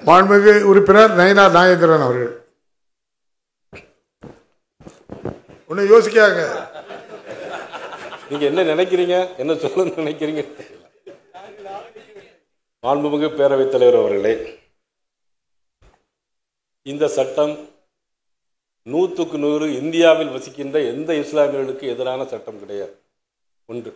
மாண்புமிகு உறுப்பினர் நயனா நாகேந்திரன் அவர்கள் ஒன்னு யோசிக்காங்க நீங்க என்ன நினைக்கிறீங்க என்ன சொல்ல நினைக்கிறீங்க மாண்புமிகு பேரவைத் தலைவர் அவர்களே இந்த சட்டம் நூற்றுக்கு நூறு இந்தியாவில் வசிக்கின்ற எந்த இஸ்லாமியர்களுக்கு எதிரான சட்டம் கிடையாது ஒன்று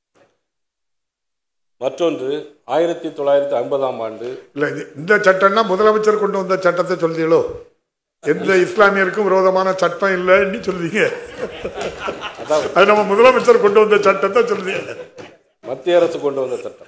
மற்றொன்று ஆயிரத்தி தொள்ளாயிரத்தி ஐம்பதாம் ஆண்டு இல்ல இது- இந்த சட்டம்னா முதலமைச்சர் கொண்டு வந்த சட்டத்தை சொல்றீங்களோ எந்த இஸ்லாமியருக்கும் விரோதமான சட்டம் இல்லைன்னு சொல்றீங்க அது நம்ம முதலமைச்சர் கொண்டு வந்த சட்டத்தை சொல்றீங்க மத்திய அரசு கொண்டு வந்த சட்டம்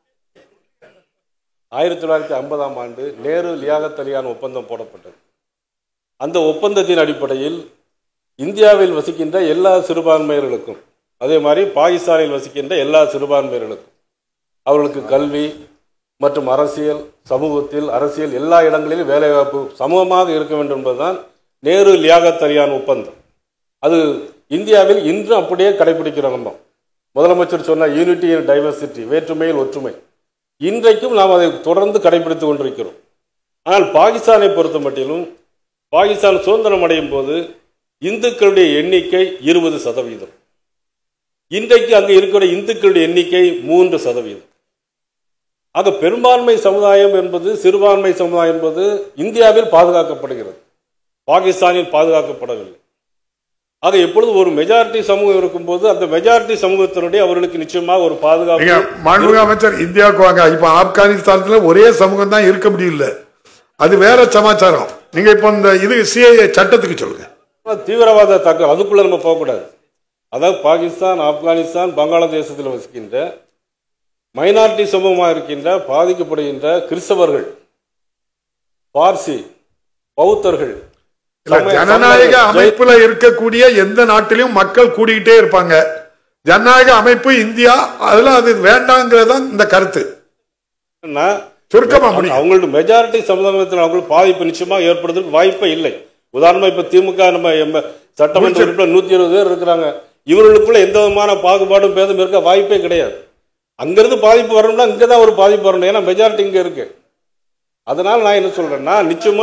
ஆயிரத்தி தொள்ளாயிரத்தி ஐம்பதாம் ஆண்டு நேரு லியாகத் அலியான் ஒப்பந்தம் போடப்பட்டது அந்த ஒப்பந்தத்தின் அடிப்படையில் இந்தியாவில் வசிக்கின்ற எல்லா சிறுபான்மையர்களுக்கும் அதே மாதிரி பாகிஸ்தானில் வசிக்கின்ற எல்லா சிறுபான்மையர்களுக்கும் அவர்களுக்கு கல்வி மற்றும் அரசியல் சமூகத்தில் அரசியல் எல்லா இடங்களிலும் வேலைவாய்ப்பு சமூகமாக இருக்க வேண்டும் என்பதுதான் நேரு லியாகத் அலியான் ஒப்பந்தம் அது இந்தியாவில் இன்று அப்படியே கடைபிடிக்கிறோம் நம்ம முதலமைச்சர் சொன்ன யூனிட்டி அண்ட் டைவர்சிட்டி வேற்றுமையில் ஒற்றுமை இன்றைக்கும் நாம் அதை தொடர்ந்து கடைபிடித்துக் கொண்டிருக்கிறோம் ஆனால் பாகிஸ்தானை பொறுத்த மட்டிலும் பாகிஸ்தான் சுதந்திரம் அடையும் போது இந்துக்களுடைய எண்ணிக்கை இருபது சதவீதம் இன்றைக்கு அங்கு இருக்கிற இந்துக்களுடைய எண்ணிக்கை மூன்று சதவீதம் ஆக பெரும்பான்மை சமுதாயம் என்பது சிறுபான்மை சமுதாயம் என்பது இந்தியாவில் பாதுகாக்கப்படுகிறது பாகிஸ்தானில் பாதுகாக்கப்படவில்லை ஆக எப்பொழுது ஒரு மெஜாரிட்டி சமூகம் இருக்கும்போது அந்த மெஜாரிட்டி சமூகத்தினுடைய அவர்களுக்கு நிச்சயமாக ஒரு நீங்க பாதுகாப்பு மாண்புமிகு அமைச்சர் இந்தியாவுக்கு வாங்க இப்ப ஆப்கானிஸ்தானத்துல ஒரே சமூகம் தான் இருக்க முடியல அது வேற சமாச்சாரம் நீங்க இப்ப இந்த இது சிஐஏ சட்டத்துக்கு சொல்லுங்க தீவிரவாத தாக்கம் அதுக்குள்ள நம்ம போகக்கூடாது அதாவது பாகிஸ்தான் ஆப்கானிஸ்தான் வங்காளதேசத்தில் வசிக்கின்ற மைனாரிட்டி சமூகமாக இருக்கின்ற பாதிக்கப்படுகின்ற கிறிஸ்தவர்கள் பார்சி பௌத்தர்கள் இல்ல, சமய- ஜனநாயக சமய- அமைப்புல இருக்கக்கூடிய எந்த நாட்டிலும் மக்கள் கூடிக்கிட்டே இருப்பாங்க ஜனநாயக அமைப்பு இந்தியா அதுல அது வேண்டாங்கிறதான் இந்த கருத்து நான் சுருக்கமா முடியும் அவங்களோட மெஜாரிட்டி சமுதாயத்தில் அவங்களுக்கு பாதிப்பு நிச்சயமாக ஏற்படுறதுக்கு வாய்ப்பே இல்லை உதாரணமா இப்ப திமுக நம்ம எம்ம- சட்டமன்ற உறுப்பினர் நூத்தி இருபது பேர் இருக்கிறாங்க இவர்களுக்குள்ள எந்த விதமான பாகுபாடும் பேதம் இருக்க வாய்ப்பே கிடையாது அங்கிருந்து பாதிப்பு வரணும்னா இங்கதான் ஒரு பாதிப்பு வரணும் ஏன்னா மெஜாரிட்டி இங்க இருக்கு அதனால நான் என்ன சொல்றேன்னா நிச்சயமா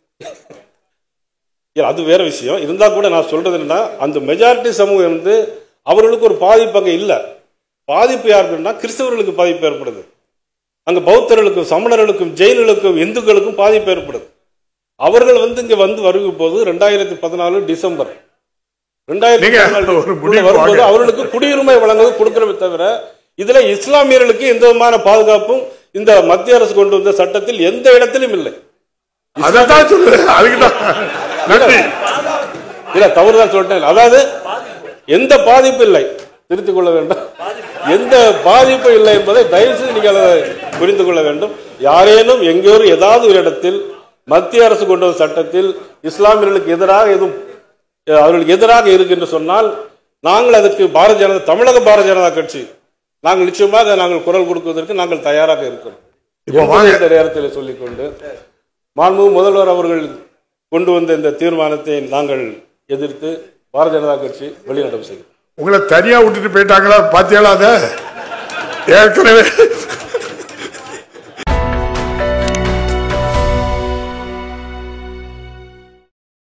இல்ல, அது வேற விஷயம் இருந்தா கூட நான் சொல்றது என்னன்னா அந்த மெஜாரிட்டி சமூகம் வந்து அவர்களுக்கு ஒரு பாதிப்பு அங்க இல்ல பாதிப்பு யாருக்குன்னா கிறிஸ்தவர்களுக்கு பாதிப்பு ஏற்படுது அங்க பௌத்தர்களுக்கும் சமணர்களுக்கும் ஜெயின்களுக்கும் இந்துக்களுக்கும் பாதிப்பு ஏற்படுது அவர்கள் வந்து இங்க வந்து வருகிற போது ரெண்டாயிரத்தி பதினாலு டிசம்பர் ரெண்டாயிரத்தி நீங்க பதினாலு ஒரு முடிவு வரும்போது வாங்க. அவர்களுக்கு குடியுரிமை வழங்குவது கொடுக்கிறமே தவிர இதுல இஸ்லாமியர்களுக்கு எந்த விதமான பாதுகாப்பும் இந்த மத்திய அரசு கொண்டு வந்த சட்டத்தில் எந்த இடத்திலும் இல்லை அதான் சொல்லுறேன் அதுக்குதான் நன்றி இல்ல தவறுதான் சொல்லிட்டேன் அதாவது எந்த பாதிப்பு இல்லை திருத்திக் கொள்ள வேண்டும் எந்த பாதிப்பு இல்லை என்பதை தயவு செய்து நீங்கள் அதை புரிந்து கொள்ள வேண்டும் யாரேனும் எங்கேயும் ஏதாவது ஒரு இடத்தில் மத்திய அரசு கொண்டு வந்த சட்டத்தில் இஸ்லாமியர்களுக்கு எதிராக எதுவும் அஹ், அவர்களுக்கு எதிராக இருக்கு என்று சொன்னால் நாங்கள் அதற்கு பாரதிய ஜனதா தமிழக பாரதிய ஜனதா கட்சி நாங்கள் நிச்சயமாக நாங்கள் குரல் கொடுப்பதற்கு நாங்கள் தயாராக இருக்கிறோம் இப்போ என்பதை வாங்க. இந்த நேரத்தில் சொல்லிக்கொண்டு மாண்புமிகு முதல்வர் அவர்கள் கொண்டு வந்த இந்த தீர்மானத்தை நாங்கள் எதிர்த்து பாரதிய ஜனதா கட்சி வெளிநடப்பு செய்கிறோம் உங்களை தனியா விட்டுட்டு போயிட்டாங்களா பாத்தியாளா அத ஏற்கனவே